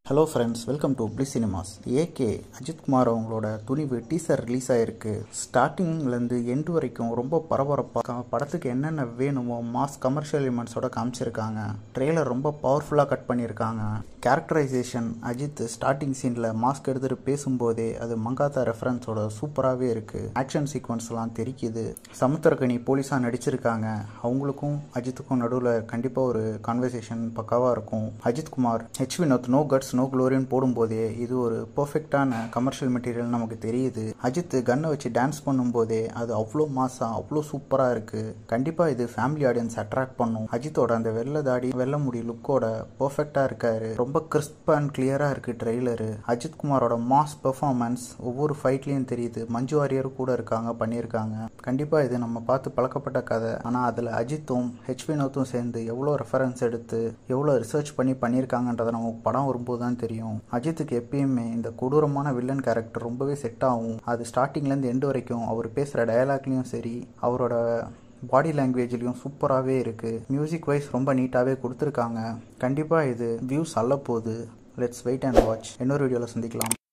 hello friends welcome to பிளி cinemas AK Ajith Kumar அவங்களோட Thunivu teaser release ஆயிருக்கு ஸ்டார்டிங்லேருந்து எண்டு வரைக்கும் ரொம்ப பரபரப்பாக படத்துக்கு என்னென்ன வேணுமோ மாஸ் கமர்ஷியல் எலிமெண்ட்ஸோட காமிச்சிருக்காங்க ட்ரெய்லர் ரொம்ப பவர்ஃபுல்லாக கட் பண்ணியிருக்காங்க கேரக்டரைசேஷன் அஜித் ஸ்டார்டிங் சீனில் மாஸ்க் எடுத்துகிட்டு பேசும்போதே அது மங்காத்தா ரெஃபரன்ஸோட சூப்பராகவே இருக்குது ஆக்ஷன் சீக்வன்ஸ்லாம் தெரிக்குது சமுத்திரக்கனி போலீஸாக நடிச்சிருக்காங்க அவங்களுக்கும் அஜித்துக்கும் நடுவில் கண்டிப்பாக ஒரு கான்வர்சேஷன் பக்காவாக இருக்கும் Ajith Kumar H Vinoth no cuts no க்ளோரின்னு போடும்போதே இது ஒரு பர்ஃபெக்டான கமர்ஷியல் மெட்டீரியல் நமக்கு தெரியுது அஜித் கன்னை வச்சு டான்ஸ் பண்ணும்போதே அது அவ்வளோ மாசா அவ்வளோ சூப்பராக இருக்குது கண்டிப்பாக இது ஃபேமிலி ஆடியன்ஸ் அட்ராக்ட் பண்ணும் அஜித்தோட அந்த வெள்ளை தாடி வெள்ளை முடி லுக்கோட பர்ஃபெக்டாக இருக்காரு ரொம்ப கிறிஸ்ப் அண்ட் கிளியராக இருக்குது ட்ரெய்லரு அஜித் குமாரோட மாஸ் பெர்ஃபார்மன்ஸ் ஒவ்வொரு ஃபைட்லேயும் தெரியுது மஞ்சு வாரியர் கூட இருக்காங்க பண்ணியிருக்காங்க கண்டிப்பாக இது நம்ம பார்த்து பழக்கப்பட்ட கதை ஆனால் அதில் அஜித்தும் ஹெச் வினோத்தும் சேர்ந்து எவ்வளோ ரெஃபரன்ஸ் எடுத்து எவ்வளோ ரிசர்ச் பண்ணி பண்ணியிருக்காங்கன்றதை நமக்கு படம் வரும்போது தான் தெரியும் அஜித்துக்கு எப்பயுமே இந்த கொடூரமான வில்லன் கேரக்டர் ரொம்பவே செட் ஆகும் அது ஸ்டார்டிங்லேருந்து எண்டு வரைக்கும் அவர் பேசுகிற டயலாக்லேயும் சரி அவரோட பாடி லாங்குவேஜ்லேயும் சூப்பராகவே இருக்குது மியூசிக் வைஸ் ரொம்ப நீட்டாகவே கொடுத்துருக்காங்க கண்டிப்பாக இது வியூஸ் அல்ல போகுது லெட்ஸ் வெயிட் அண்ட் வாட்ச் இன்னொரு வீடியோவில் சந்திக்கலாம்